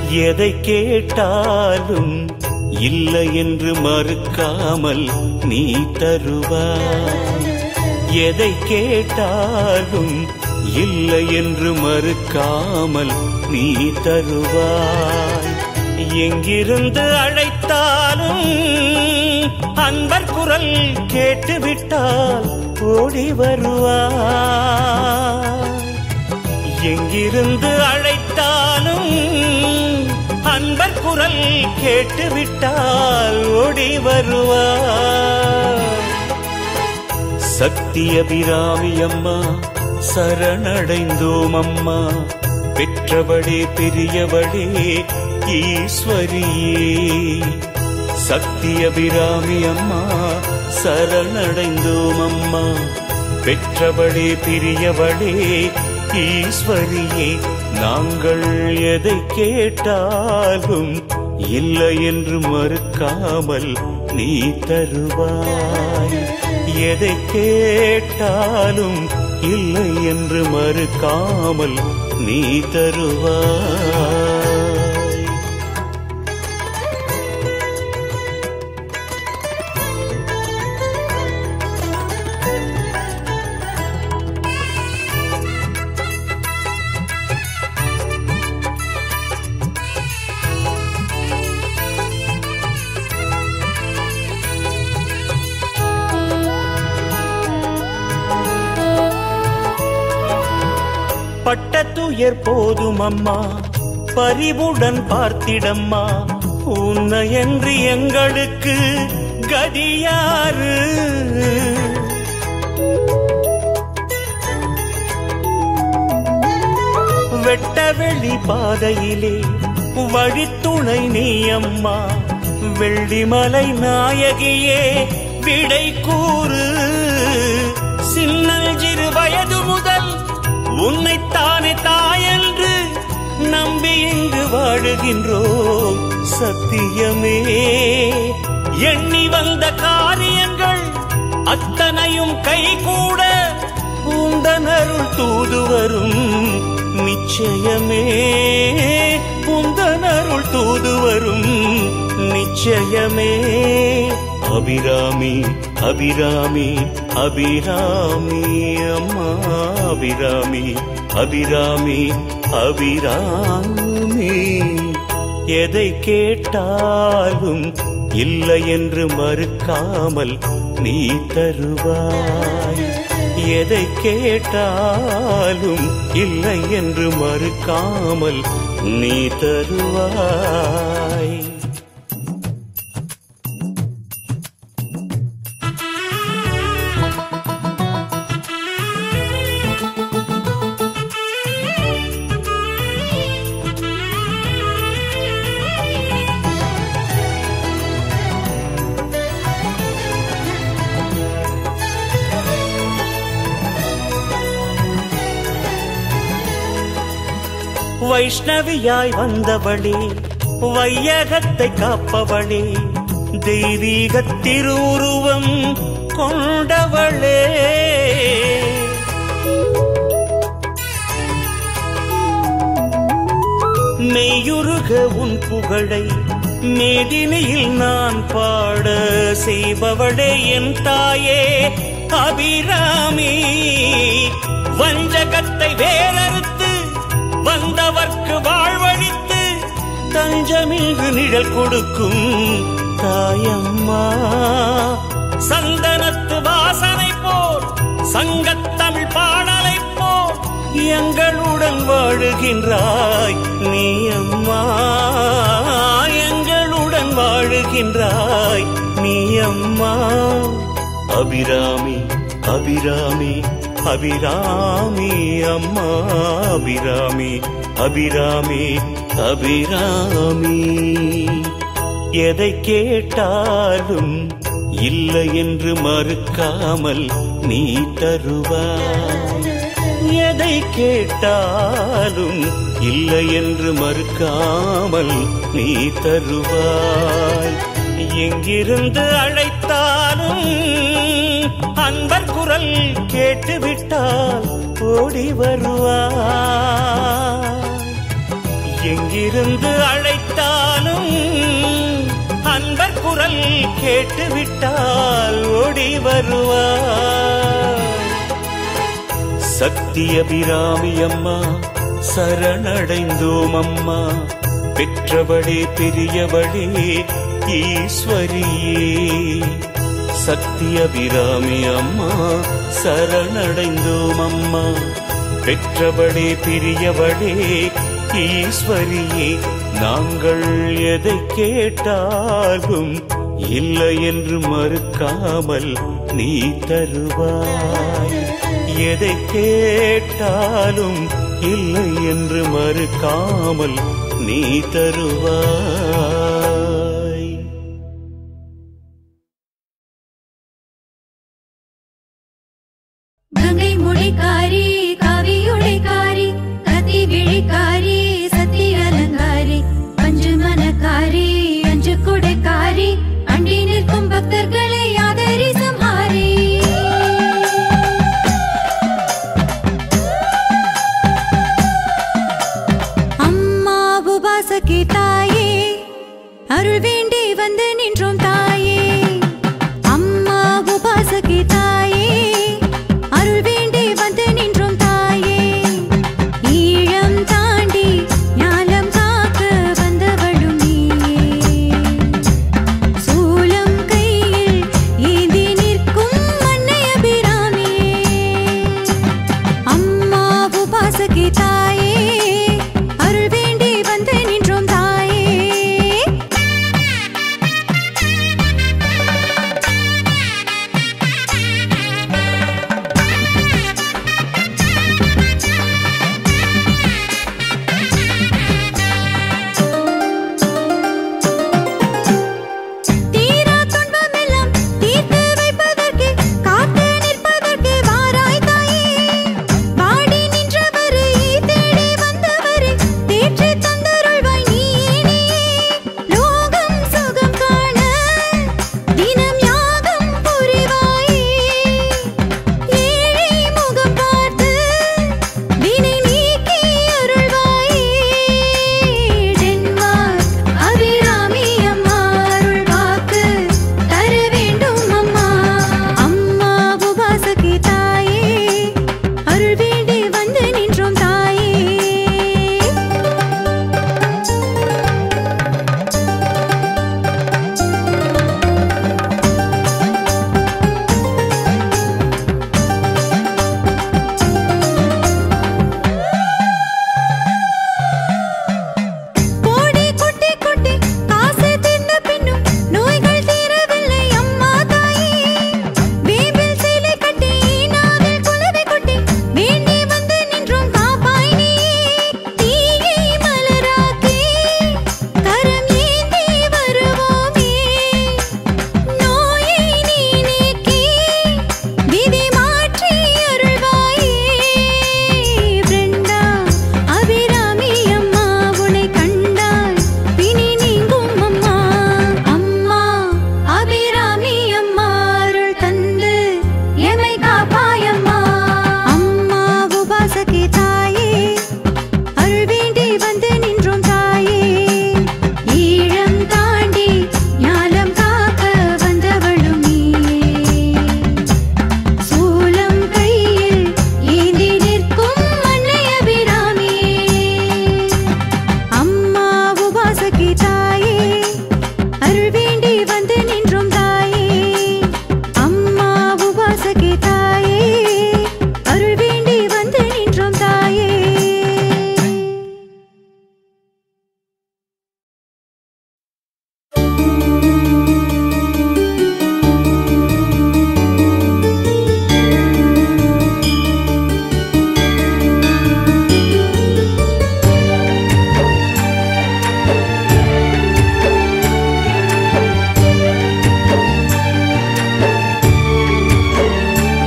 எதை கேட்டாலும் இல்லை என்று மறுக்காமல் நீ தருவாய் எதை கேட்டாலும் இல்லை என்று மறுக்காமல் நீ தருவாய் எங்கிருந்து அழைத்தாலும் அன்பர் குரல் கேட்டுவிட்டால் ஓடி வருவாய் எங்கிருந்து அழைத்தாலும் அன்பர் குரல் கேட்டுவிட்டால் ஓடி வருவார் சத்தியபிராமி அம்மா சரணடைந்தோம் அம்மா பெற்றவளே பெரியவளே ஈஸ்வரியே சத்தியபிராமி அம்மா சரணடைந்தோம் அம்மா பெற்றவளே பிரியவளே ஈஸ்வரியே நாங்கள் எதை கேட்டாலும் இல்லை என்று மறுக்காமல் நீ தருவாய் எதை கேட்டாலும் இல்லை என்று மறுக்காமல் நீ தருவாய் பட்ட துயர் போதும் அம்மா பரிவுடன் பார்த்திடம்மா உன்னை என்று எங்களுக்கு கதியாரு வெட்ட வெளி பாதையிலே வழித்துணை நீ அம்மா வெள்ளிமலை நாயகியே விடை கூறு சின்னல் சிறு வயது முதல் உன்னைத்தானே தாயென்று நம்பி இங்கு வாழுகின்றோம் சத்தியமே எண்ணி வந்த காரியங்கள் அத்தனையும் கைகூட உந்தனருள் தூது வரும் நிச்சயமே உந்தனருள் தூது வரும் நிச்சயமே அபிராமி அபிராமி அபிராமி அம்மா அபிராமி அபிராமி அபிராமி எதை கேட்டாலும் இல்லை என்று மறுக்காமல் நீ தருவாய் எதை கேட்டாலும் இல்லை என்று மறுக்காமல் நீ தருவாய் வைஷ்ணவியாய் வந்தவளே வையகத்தை காப்பவளே தெய்வீக திருவுருவம் கொண்டவளே மெய்யுருக உன் புகழை மேதினியில் நான் பாட செய்பவளே என் தாயே அபிராமி வஞ்சகத்தை வேறறுத்து வந்தவர்க்கு வாழ்வழித்து தஞ்சமிகு நிழல் கொடுக்கும் தாயம்மா சந்தனத்து வாசனை போல் சங்கத்தமிழ் பாடலை போல் எங்களுடன் வாழுகின்றாய் நீ அம்மா எங்களுடன் வாழுகின்றாய் நீ அம்மா அபிராமி அபிராமி அபிராமி அம்மா அபிராமி அபிராமி அபிராமி எதை கேட்டாலும் இல்லை என்று மறுக்காமல் நீ தருவாய் எதை கேட்டாலும் இல்லை என்று மறுக்காமல் நீ தருவாய் எங்கிருந்து அழைத்தாலும் அன்பர் குரல் கேட்டுவிட்டால் ஓடி வருவாய் எங்கிருந்து அழைத்தாலும் அன்பர் குரல் கேட்டுவிட்டால் ஓடி வருவார் சத்தியபிராமி அம்மா சரணடைந்தோம் அம்மா பெற்றவளே பெரியவளே ஈஸ்வரியே சத்தியபிராமி அம்மா சரணடைந்தோம் அம்மா பெற்றவளே பெரியவளே ஈஸ்வரியே நாங்கள் எதை கேட்டாலும் இல்லை என்று மறுக்காமல் நீ தருவாய் எதை கேட்டாலும் இல்லை என்று மறுக்காமல் நீ தருவாய் கங்கை மொழிக்காரி காவியுடைக்காரி கத்தி விழிக்காரி சத்தி அலங்காரி பஞ்சு மனக்காரி அஞ்சு குடைக்காரி அண்டி நிற்கும் பக்தர்களை ஆதரி சம்ஹாரி அம்மா உபாசகி தாயே அருள் வேண்டி வந்து நின்றோம் தாயே அம்மா உபாசகி தாயே அருள் வேண்டி வந்து நின்றோம் தாயே ஈழம் தாண்டி ஞாலம் காக்க வந்தவளும் நீயே சூலம் கையில் ஏந்தி நிற்கும் அன்னை அபிராமியே அம்மா உபாசகி தாயே அருள் வேண்டி வந்து நின்றோம் தாயே தீரா துன்பமெல்லாம் தீர்த்து வைப்பதற்கு காத்து நிற்பதற்கு வாராய் தாயே பாடி நின்றவரை தேடி வந்தவரை தேற்றி தந்தருள்வாய் நீயே நீயே லோகம் சுகம் காண தினம் யாகம் புரிவாயே ஏழை முகம் பார்த்து வினை நீக்கி அருள்வாயே டென்மார்க் அபிராமி அம்மா அருள் வாக்கு தர வேண்டும் அம்மா அம்மா உபாசகி தாயே அருள் வேண்டி வந்து நின்றோம் தாயே கோடி கொட்டி கொட்டி காசு தின்ன பின்னும் நோய்கள் தீரவில்லை அம்மா தாயே வேம்பில் சேலை கட்டி நாவில் குலவை கொட்டி வேண்டி வந்து நின்றோம் காப்பாய் நீயே தீயை மலராக்கி கரம் ஏந்தி வருவோமே நோயை நீ நீக்கி விதி மாற்றி அருள்வாயே பிருந்தா அபிராமி அம்மா உன்னை கண்டால் பிணி நீங்கும் அம்மா அம்மா அபிராமி அம்மா அருள் தந்து எமை காப்பாயம்மா அம்மா உபாசகி தாயே அருள் வேண்டி வந்து நின்றோம் தாயே ஈழம் தாண்டி ஞாலம் காக்க வந்தவளும் நீயே சூலம் கையில் ஏந்தி நிற்கும் அன்னை அபிராமியே அம்மா உபாசகி தாயே அருள் வேண்டி வந்து நின்றோம் தாயே அம்மா உபாசகி தாயே அருள் வேண்டி வந்து நின்றோம் தாயே ஆ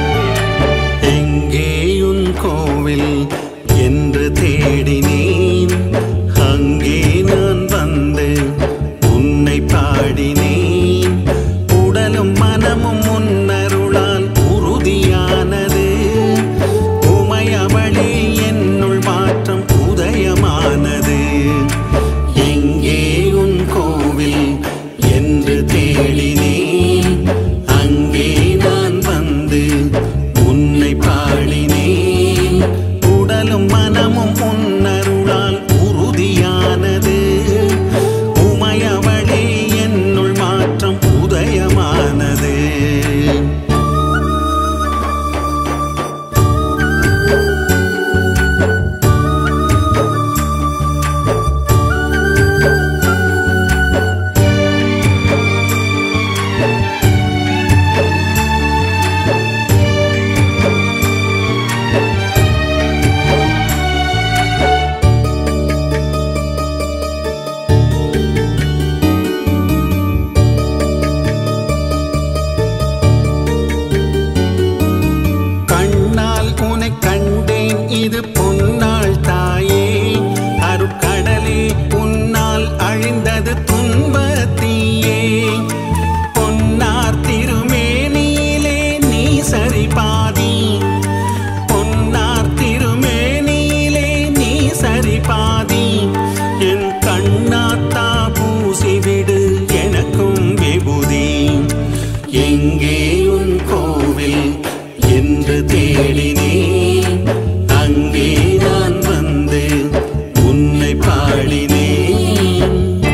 என்று தேடினேன் அங்கே நான் வந்து உன்னை பாடினேன்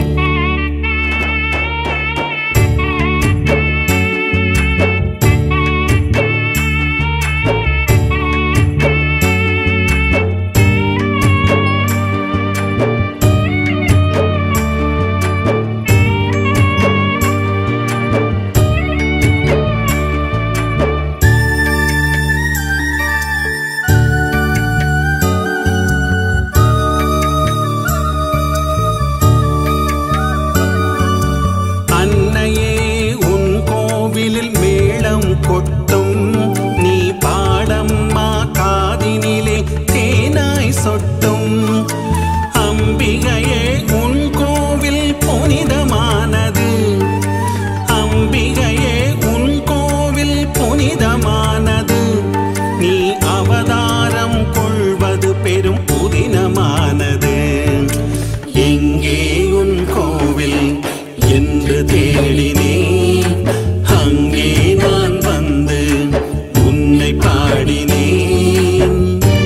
அன்னையே உன் கோவிலில் மேளம் கொட்டும் நீ பாடம்மா காதினிலே தேனாய் சொட்டும் அம்பிகையே உன் கோவில் புனிதமானது அம்பிகையே உன் கோவில் புனிதமானது நீ அவதாரம் கொள்வது பெரும் புதினமானது எங்கே உன் கோவில் என்று தேடினேன் அங்கே நான் வந்து உன்னை பாடினேன்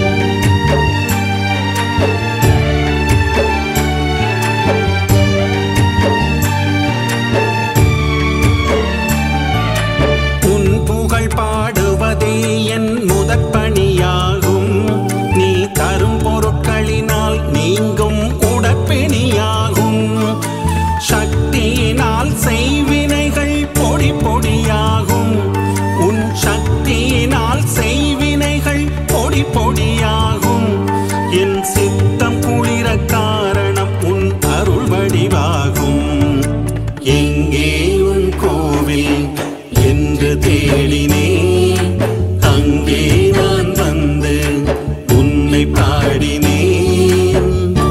உன் புகழ் பாடுவதே என் முதற் பணியாகும் நீ தரும் பொருட்களினால் நீங்கும் உடற்பிணியாகும் சக்தியினால் செய்வினைகள் பொடி பொடியாகும் உன் சக்தியினால் செய்வினைகள் பொடி பொடியாகும் என் சித்தம் குளிர காரணம் உன் அருள் வடிவாகும் எங்கே உன் கோவில் என்று தேடினேன் அங்கே நான் வந்து உன்னை பாடினேன்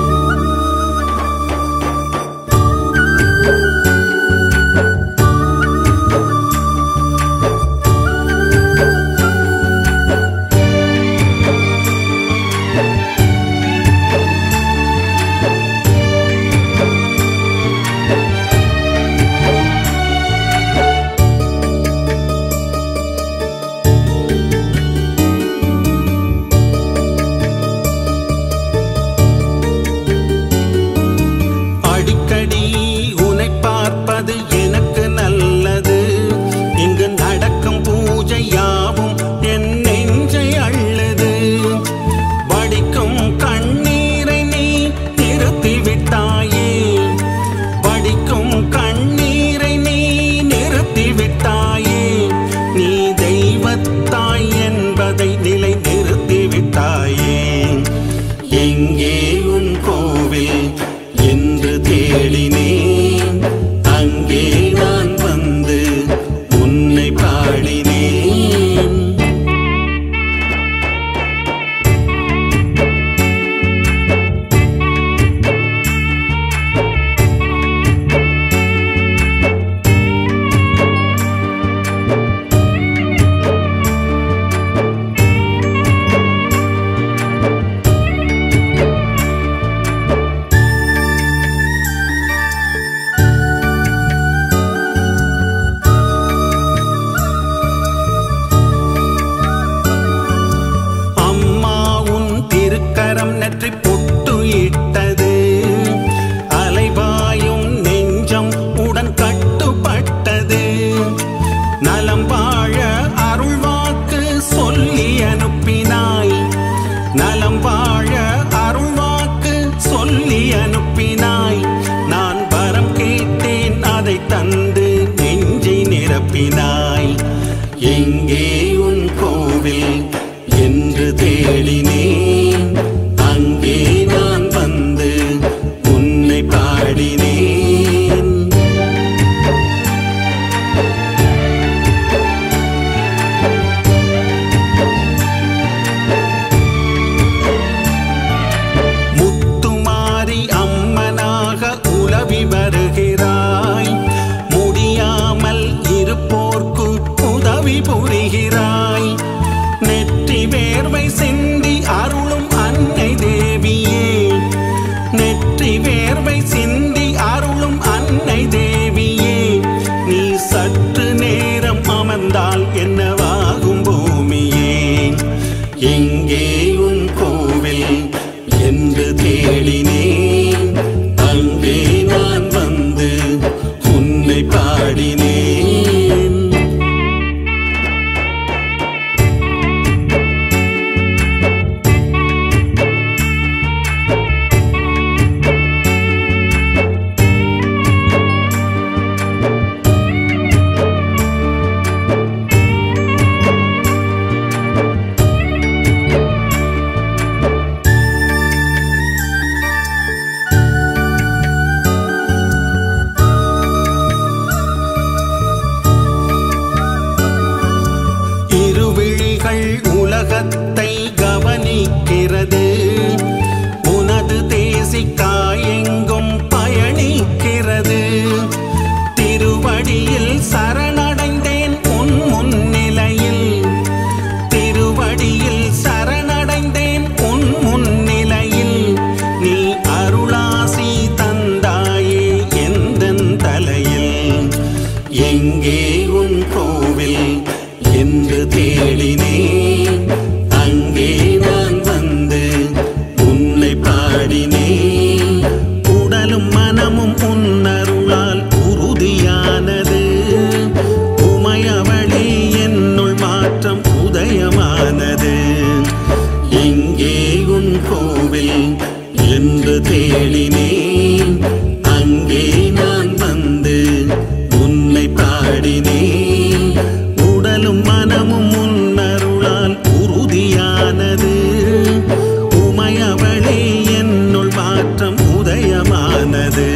அடிக்கடி உன்னை பார்ப்பது எனக்கு நல்லது இங்கு நடக்கும் பூஜை யாவும் என் நெஞ்சை அள்ளது வடிக்கும் கண்ணீரை நீ நிறுத்தி விட்டாயே வடிக்கும் கண்ணீரை நீ நிறுத்தி விட்டாயே நீ தெய்வத்தாய் என்பதை நிலை நிறுத்தி விட்டாயே எங்கே உன் கோவில் என்று தேடினேன் அங்கே நான் வந்து உன்னை பாடினேன் அம்மா உன் திருக்கரம் நெற்றி பொட்டு இட்டது அலைபாயும் நெஞ்சம் உடன் கட்டுப்பட்டது நலம் வாழ அருள்வாக்கு சொல்லி அனுப்பினாய் நலம் வாழ அருள்வாக்கு சொல்லி அனுப்பினாய் நான் வரம் கேட்டேன் அதை தந்து நெஞ்சை நிரப்பினாய் எங்கே உன் கோவில் என்று தேடினேன் அங்கே நான் வந்து உன்னை பாடினேன் முத்துமாரி அம்மனாக உலவி வருகிறாய் முடியாமல் இருப்போர்க்கு உதவி புரிகிறாய் நெற்றி வேர்வை சிந்தி அருளும் அன்னை தேவியே நெற்றி வேர்வை சிந்தி அருளும் அன்னை தேவியே நீ சற்று நேரம் அமர்ந்தால் என்னவாகும் பூமியே எங்கே உன் கோவில் என்று தேடினேன் அங்கே நான் வந்து உன்னை பாடினேன் இருவிழிகள் உலகத்தை கவனிக்கிறது உனது தேசிக்காயெங்கும் பயணிக்கிறது திருவடியில் சரணடைந்தேன் உன் முன்னிலையில் திருவடியில் சரணடைந்தேன் உன் முன்னிலையில் நீ அருளாசி தந்தாயே எந்தன் தலையில் எங்கே உன் கோவில் என்று தேடினேன் அங்கே நான் வந்து உன்னை பாடினேன் உடலும் மனமும் உன்னருளால் உறுதியானது உமையவளே என்னுள் மாற்றம் உதயமானது எங்கே உன் கோவில் என்று தேடினேன் அங்கே நான் வந்து உன்னை பாடினேன் உடலும் மனமும் உன்னருளால் உறுதியானது உமையவளே என்னுள் மாற்றம் உதயமானது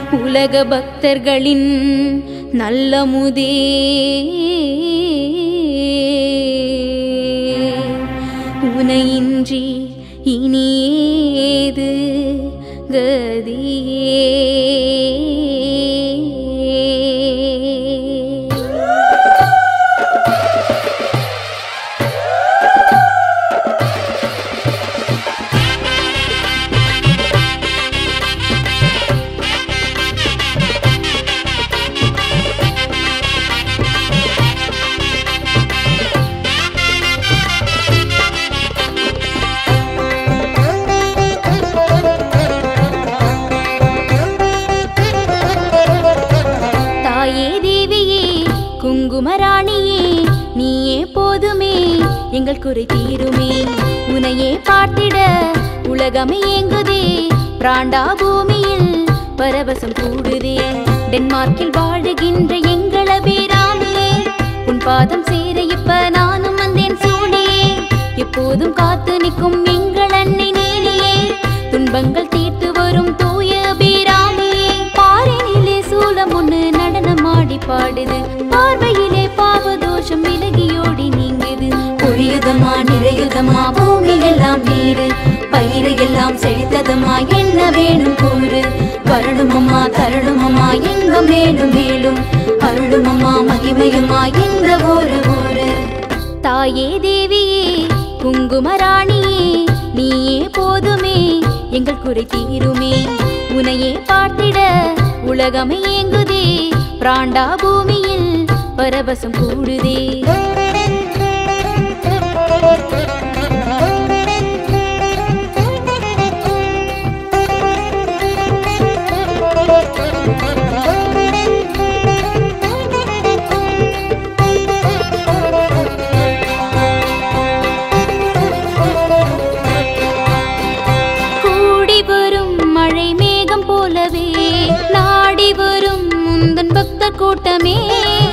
உலக பக்தர்களின் நல்ல முதே உனையின்றி இனியேது கதியே தாயே தேவியே குங்குமராணியே நீயே போதுமே எங்கள் குறை தீருமே உனையே பார்த்திட உலகமே ஏங்குதே பிராண்டா பூமியில் பரவசம் கூடுதே டென்மார்க்கில் வாழுகின்ற எங்கள பேராமியே உன் பாதம் சேர இப்ப நானும் வந்தேன் சூழியே எப்போதும் காத்து நிற்கும் எங்கள் அன்னை நீலியே துன்பங்கள் தீர்த்து வரும் தூய பேராமியே பாறையிலே சூலம் ஒண்ணு நடனமாடி பாடுது பார்வையிலே பாவதோஷம் விலகியோடி நீங்குது பொழியுதமா நிறையுதமா பூமி எல்லாம் நீரு பயிறு எல்லாம் செழித்ததம்மா என்ன வேணும் கூறு வரணுமம்மா தரணுமம்மா எங்க மேலும் மேலும் அருளுமம்மா மகிமையுமா எங்க ஒரு ஊரு தாயே தேவியே குங்குமராணியே நீயே போதுமே எங்கள் குறை தீருமே உனையே பார்த்திட உலகமே ஏங்குதே பிராண்டா பூமியில் பரவசம் கூடுதே கூடி வரும் மழை மேகம் போலவே நாடி வரும் முந்தன் பக்தர் கூட்டமே